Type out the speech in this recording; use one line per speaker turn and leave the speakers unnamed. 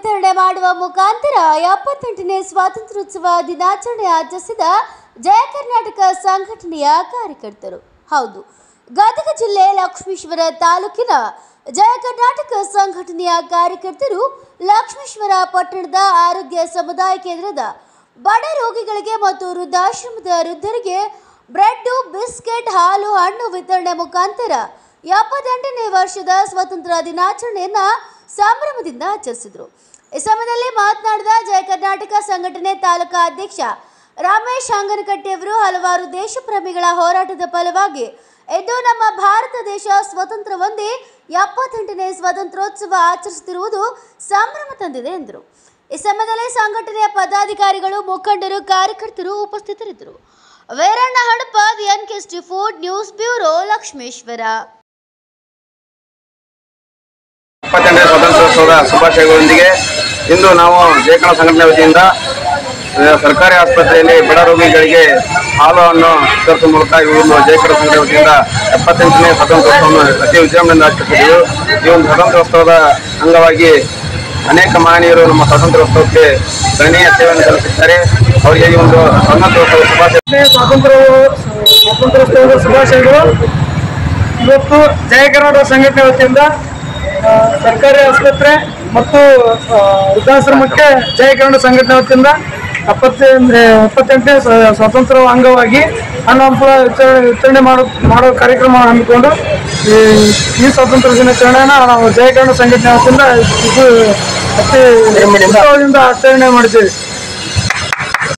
ವಿತರಣೆ ಮಾಡುವ ಮುಖಾಂತರ ಎಪ್ಪತ್ತೆಂಟನೇ ಸ್ವಾತಂತ್ರ್ಯೋತ್ಸವ ದಿನಾಚರಣೆ ಆಚರಿಸಿದ ಜಯ ಕರ್ನಾಟಕ ಸಂಘಟನೆಯ ಕಾರ್ಯಕರ್ತರು ಹೌದು ಗದಗ ಜಿಲ್ಲೆ ಲಕ್ಷ್ಮೀಶ್ವರ ತಾಲೂಕಿನ ಜಯ ಕರ್ನಾಟಕ ಸಂಘಟನೆಯ ಕಾರ್ಯಕರ್ತರು ಲಕ್ಷ್ಮೀಶ್ವರ ಪಟ್ಟಣದ ಆರೋಗ್ಯ ಸಮುದಾಯ ಕೇಂದ್ರದ ಬಡ ರೋಗಿಗಳಿಗೆ ಮತ್ತು ವೃದ್ಧಾಶ್ರಮದ ವೃದ್ಧರಿಗೆ ಬ್ರೆಡ್ ಬಿಸ್ಕೆಟ್ ಹಾಲು ಹಣ್ಣು ವಿತರಣೆ ಮುಖಾಂತರ ಎಪ್ಪತ್ತೆಂಟನೇ ವರ್ಷದ ಸ್ವತಂತ್ರ ದಿನಾಚರಣೆಯನ್ನ ಸಂಭ್ರಮದಿಂದ ಆಚರಿಸಿದರು ಈ ಸಮಯದಲ್ಲಿ ಮಾತನಾಡಿದ ಜಯ ಕರ್ನಾಟಕ ಸಂಘಟನೆ ತಾಲೂಕಾ ಅಧ್ಯಕ್ಷ ರಮೇಶ್ ಅಂಗನಕಟ್ಟೆಯವರು ಹಲವಾರು ದೇಶಪ್ರೇಮಿಗಳ ಹೋರಾಟದ ಫಲವಾಗಿ ಇದು ನಮ್ಮ ಭಾರತ ದೇಶ ಸ್ವತಂತ್ರ ಹೊಂದಿ ಎಪ್ಪತ್ತೆಂಟನೇ ಸ್ವಾತಂತ್ರ್ಯೋತ್ಸವ ಆಚರಿಸುತ್ತಿರುವುದು ಸಂಭ್ರಮ ತಂದಿದೆ ಎಂದರು ಈ ಸಮಯದಲ್ಲಿ ಸಂಘಟನೆಯ ಪದಾಧಿಕಾರಿಗಳು ಮುಖಂಡರು ಕಾರ್ಯಕರ್ತರು ಉಪಸ್ಥಿತರಿದ್ದರು Veeranna Hadapad N K food news bureau Lakshmeshwar
ಇಪ್ಪತ್ತೆಂಟನೇ ಸ್ವಾತಂತ್ರ್ಯೋತ್ಸವದ ಶುಭಾಶಯಗಳೊಂದಿಗೆ ಇಂದು ನಾವು ಜಯಕಣ ಸಂಘಟನೆ ವತಿಯಿಂದ ಆ, ಸರ್ಕಾರಿ ಆಸ್ಪತ್ರೆಯಲ್ಲಿ ಬಡ ರೋಗಿಗಳಿಗೆ ಹಾಲುವನ್ನು ವಿತರಿಸುವ ಮೂಲಕ ಈ ಒಂದು ಜಯಕಣ ಸಂಘಟನೆ ವತಿಯಿಂದ ಎಪ್ಪತ್ತೆಂಟನೇ ಸ್ವಾತಂತ್ರ್ಯೋತ್ಸವವನ್ನು ಅತಿ ವಿಜೃಂಭಣೆಯಿಂದ ಆಚರಿಸಿದೆವು ಈ ಒಂದು ಸ್ವಾತಂತ್ರ್ಯೋತ್ಸವದ ಅಂಗವಾಗಿ ಅನೇಕ ಮಹನೀಯರು ನಮ್ಮ ಸ್ವಾತಂತ್ರ್ಯೋತ್ಸವಕ್ಕೆ ಗಣನೀಯ ಸೇವೆಯನ್ನು ಸಲ್ಲಿಸಿದ್ದಾರೆ ಅವರಿಗೆ ಈ ಒಂದು ಸ್ವಾತಂತ್ರ್ಯೋತ್ಸವ ಶುಭಾಶಯ
ಸ್ವಾತಂತ್ರ್ಯ ಸ್ವಾತಂತ್ರ್ಯೋತ್ಸವದ ಶುಭಾಶಯಗಳು ಇವತ್ತು ಜಯ ಕರ್ನಾಟಕ ಸಂಘಟನೆ ವತಿಯಿಂದ ಆ, ಸರ್ಕಾರಿ ಆಸ್ಪತ್ರೆ ಮತ್ತು ಆ, ವೃದ್ಧಾಶ್ರಮಕ್ಕೆ ಜಯ ಕನ್ನಡ ಸಂಘಟನೆ ವತಿಯಿಂದ ಎಪ್ಪತ್ತೆ ಎಪ್ಪತ್ತೆಂಟನೇ ಸ್ವ- ಸ್ವಾತಂತ್ರ್ಯ ಅಂಗವಾಗಿ ಹಣ್ಣು ಹಂಪಲ ವಿತರಣೆ ವಿತರಣೆ ಮಾಡೋ ಮಾಡೋ ಕಾರ್ಯಕ್ರಮ ಹಮ್ಮಿಕೊಂಡು ಈ ಈ ಸ್ವಾತಂತ್ರ್ಯ ದಿನಾಚರಣೆನ ನಾವು ಜಯ ಕನ್ನಡ ಸಂಘಟನೆ ವತಿಯಿಂದ ಇದು ಅತಿ ಉತ್ಸವದಿಂದ ಆಚರಣೆ ಮಾಡಿದ್ದೇವೆ